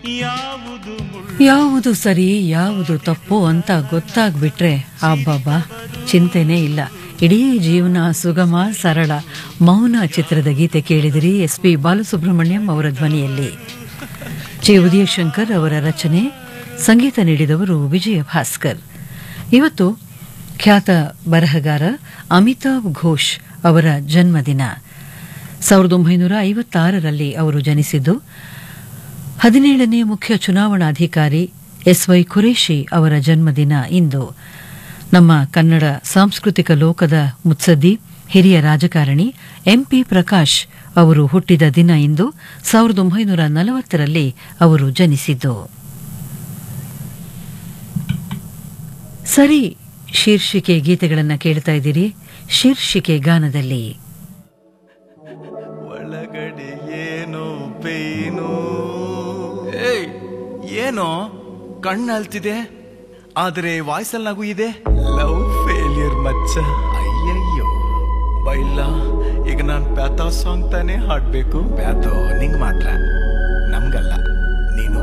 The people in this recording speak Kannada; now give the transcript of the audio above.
ಯಾವುದು ಮುಳ್ಳು ಯಾವುದು ಸರಿ ಯಾವುದು ತಪ್ಪು ಅಂತ ಗೊತ್ತಾಗ್ಬಿಟ್ರೆ ಅಬ್ಬಬ್ಬಾ ಚಿಂತೆನೇ ಇಲ್ಲ ಇಡೀ ಜೀವನ ಸುಗಮ ಸರಳ ಮೌನ ಚಿತ್ರದ ಗೀತೆ ಕೇಳಿದಿರಿ ಎಸ್ ಪಿ ಬಾಲಸುಬ್ರಹ್ಮಣ್ಯಂ ಅವರ ಧ್ವನಿಯಲ್ಲಿ ಜೆ ಉದಯಶಂಕರ್ ಅವರ ರಚನೆ ಸಂಗೀತ ನೀಡಿದವರು ವಿಜಯ ಭಾಸ್ಕರ್ ಇವತ್ತು ಖ್ಯಾತ ಬರಹಗಾರ ಅಮಿತಾವ್ ಘೋಷ್ ಅವರ ಜನ್ಮದಿನ ಸಾವಿರದ ಒಂಬೈನೂರ ಐವತ್ತಾರರಲ್ಲಿ ಅವರು ಜನಿಸಿದ್ದು ಹದಿನೇಳನೇ ಮುಖ್ಯ ಚುನಾವಣಾಧಿಕಾರಿ ಎಸ್ ವೈ ಖುರೇಶಿ ಅವರ ಜನ್ಮದಿನ ಇಂದು ನಮ್ಮ ಕನ್ನಡ ಸಾಂಸ್ಕೃತಿಕ ಲೋಕದ ಮುತ್ಸದ್ದಿ ಹಿರಿಯ ರಾಜಕಾರಣಿ ಎಂಪಿ ಪ್ರಕಾಶ್ ಅವರು ಹುಟ್ಟಿದ ದಿನ ಇಂದು ಸಾವಿರದ ಒಂಬೈನೂರ ನಲವತ್ತರಲ್ಲಿ ಅವರು ಜನಿಸಿದ್ದು ಸರಿ ಶೀರ್ಷಿಕೆ ಗೀತೆಗಳನ್ನು ಕೇಳ್ತಾ ಇದ್ದೀರಿ ಶೀರ್ಷಿಕೆ ಗಾನದಲ್ಲಿ ಒಳಗಡೆ ಏನೋ ಪೇನು ಏಯ್ ಏನೋ ಕಣ್ಣು ಅಲ್ತಿದೆ ಆದರೆ ವಾಯ್ಸಲ್ಲಿ ನಗು ಇದೆ ಲವ್ ಫೇಲಿಯರ್ ಮಚ್ಚ ಅಯ್ಯಯ್ಯೋ ಬೈಲ್ಲ ಈಗ ನಾನು ಪ್ಯಾಥೋ ಸಾಂಗ್ ತಾನೇ ಹಾಡ್ಬೇಕು ಪ್ಯಾಥೋ ನಿಂಗ್ ಮಾತ್ರ ನಮ್ಗಲ್ಲ